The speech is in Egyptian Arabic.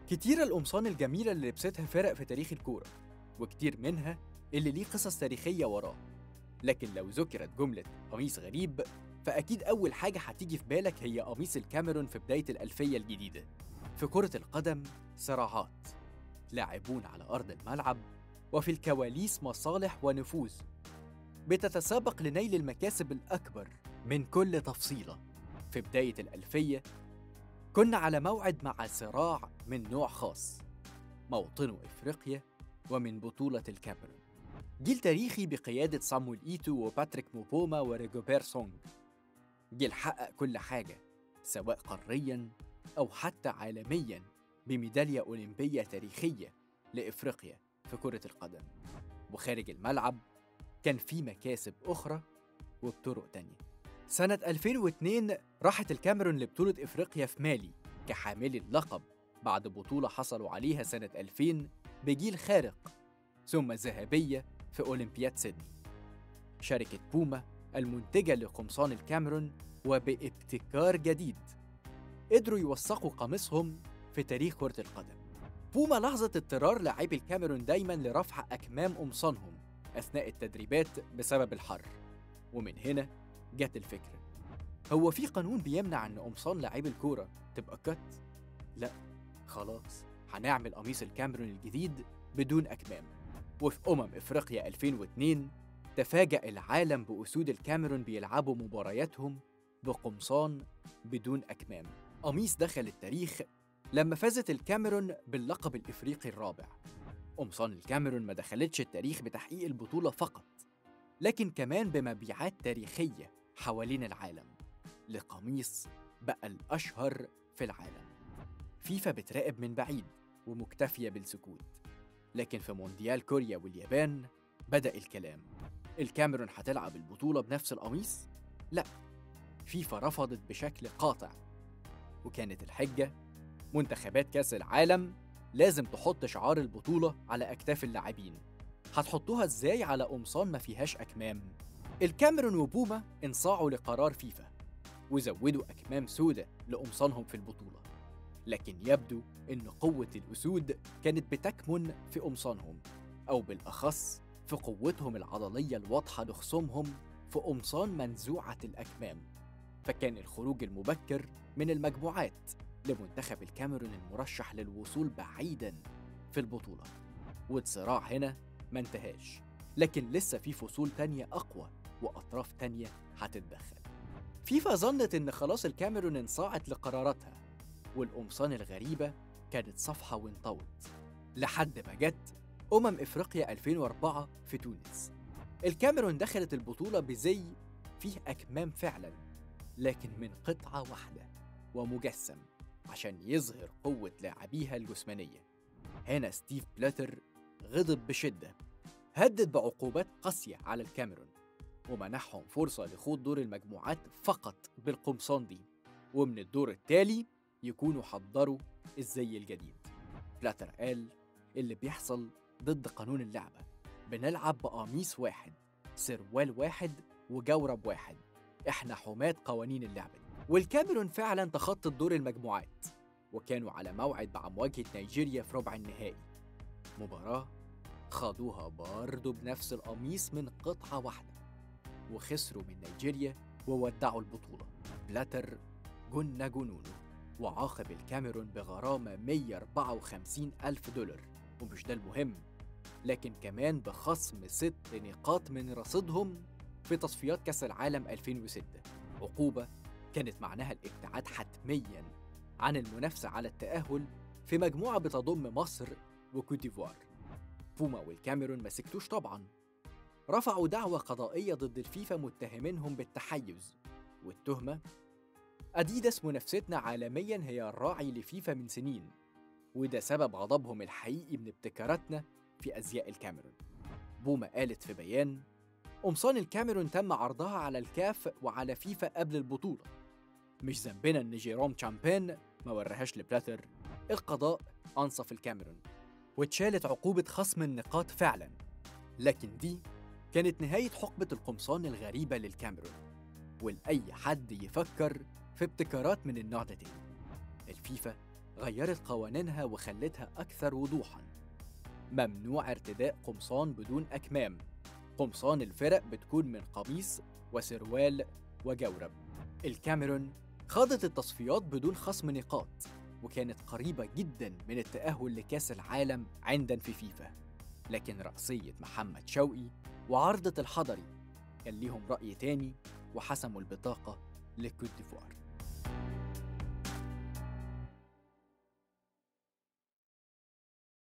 كتيرة القمصان الجميلة اللي لبستها فرق في تاريخ الكورة وكتير منها اللي ليه قصص تاريخية وراه لكن لو ذكرت جملة قميص غريب فأكيد أول حاجة هتيجي في بالك هي قميص الكاميرون في بداية الألفية الجديدة في كرة القدم صراعات لاعبون على أرض الملعب وفي الكواليس مصالح ونفوذ بتتسابق لنيل المكاسب الأكبر من كل تفصيلة في بداية الألفية كنا على موعد مع صراع من نوع خاص موطنه إفريقيا ومن بطولة الكاميرون جيل تاريخي بقيادة صامويل إيتو وباتريك موبوما وريجوبير سونج جيل حقق كل حاجة سواء قاريا أو حتى عالميا بميدالية أولمبية تاريخية لإفريقيا في كرة القدم وخارج الملعب كان في مكاسب أخرى وبطرق تانية سنة 2002 راحت الكاميرون لبطولة إفريقيا في مالي كحاملي اللقب بعد بطولة حصلوا عليها سنة 2000 بجيل خارق ثم ذهبية في أولمبياد سيدني شركة بوما المنتجة لقمصان الكاميرون وبابتكار جديد قدروا يوثقوا قميصهم في تاريخ كرة القدم بوما لاحظت اضطرار لاعبي الكاميرون دايما لرفع أكمام قمصانهم أثناء التدريبات بسبب الحر ومن هنا جت الفكرة هو في قانون بيمنع إن قمصان لاعبي الكورة تبقى كت؟ لا خلاص هنعمل قميص الكاميرون الجديد بدون أكمام وفي أمم إفريقيا 2002 تفاجأ العالم بأسود الكاميرون بيلعبوا مبارياتهم بقمصان بدون أكمام قميص دخل التاريخ لما فازت الكاميرون باللقب الإفريقي الرابع قمصان الكاميرون ما دخلتش التاريخ بتحقيق البطولة فقط لكن كمان بمبيعات تاريخية حوالين العالم لقميص بقى الأشهر في العالم فيفا بتراقب من بعيد ومكتفية بالسكوت لكن في مونديال كوريا واليابان بدأ الكلام الكاميرون هتلعب البطولة بنفس القميص؟ لا فيفا رفضت بشكل قاطع وكانت الحجة منتخبات كأس العالم لازم تحط شعار البطولة على أكتاف اللاعبين هتحطوها ازاي على قمصان ما فيهاش أكمام؟ الكاميرون وبوما انصاعوا لقرار فيفا وزودوا أكمام سودة لقمصانهم في البطولة لكن يبدو إن قوة الأسود كانت بتكمن في قمصانهم أو بالأخص في قوتهم العضلية الواضحة لخصومهم في قمصان منزوعة الأكمام فكان الخروج المبكر من المجموعات لمنتخب الكاميرون المرشح للوصول بعيدا في البطولة والصراع هنا ما انتهاش لكن لسه في فصول تانية أقوى وأطراف تانية هتتدخل فيفا ظنت إن خلاص الكاميرون انصاعت لقراراتها والقمصان الغريبة كانت صفحة وانطوت لحد ما جت أمم إفريقيا 2004 في تونس الكاميرون دخلت البطولة بزي فيه أكمام فعلا لكن من قطعة واحدة ومجسم عشان يظهر قوة لاعبيها الجسمانية هنا ستيف بلاتر غضب بشدة هدد بعقوبات قاسية على الكاميرون ومنحهم فرصة لخوض دور المجموعات فقط بالقمصان دي ومن الدور التالي يكونوا حضروا الزي الجديد بلاتر قال اللي بيحصل ضد قانون اللعبة بنلعب بقميص واحد سروال واحد وجورب واحد احنا حماة قوانين اللعبة دي والكاميرون فعلا تخطت دور المجموعات وكانوا على موعد مع مواجهة نيجيريا في ربع النهائي مباراة خاضوها برضه بنفس القميص من قطعة واحدة وخسروا من نيجيريا وودعوا البطولة بلاتر جن جنونه وعاقب الكاميرون بغرامة 154 ألف دولار ومش ده المهم لكن كمان بخصم ست نقاط من رصيدهم في تصفيات كأس العالم 2006 عقوبة كانت معناها الابتعاد حتميا عن المنافسة على التأهل في مجموعة بتضم مصر وكوت ديفوار بوما والكاميرون ما سكتوش طبعا رفعوا دعوى قضائية ضد الفيفا متهمينهم بالتحيز والتهمة أديداس منافستنا عالميا هي الراعي لفيفا من سنين وده سبب غضبهم الحقيقي من ابتكاراتنا في أزياء الكاميرون بوما قالت في بيان قمصان الكاميرون تم عرضها على الكاف وعلى فيفا قبل البطولة مش ذنبنا إن جيروم تشامبين ما ورهاش لبلاتر القضاء أنصف الكاميرون واتشالت عقوبة خصم النقاط فعلا لكن دي كانت نهاية حقبة القمصان الغريبة للكاميرون ولأي حد يفكر في ابتكارات من النوع ده تاني الفيفا غيرت قوانينها وخلتها أكثر وضوحا ممنوع ارتداء قمصان بدون أكمام قمصان الفرق بتكون من قميص وسروال وجورب الكاميرون خاضت التصفيات بدون خصم نقاط وكانت قريبة جدا من التأهل لكأس العالم عندا في فيفا لكن رأسية محمد شوقي وعرضة الحضري كان ليهم رأي تاني وحسموا البطاقة لكوت ديفوار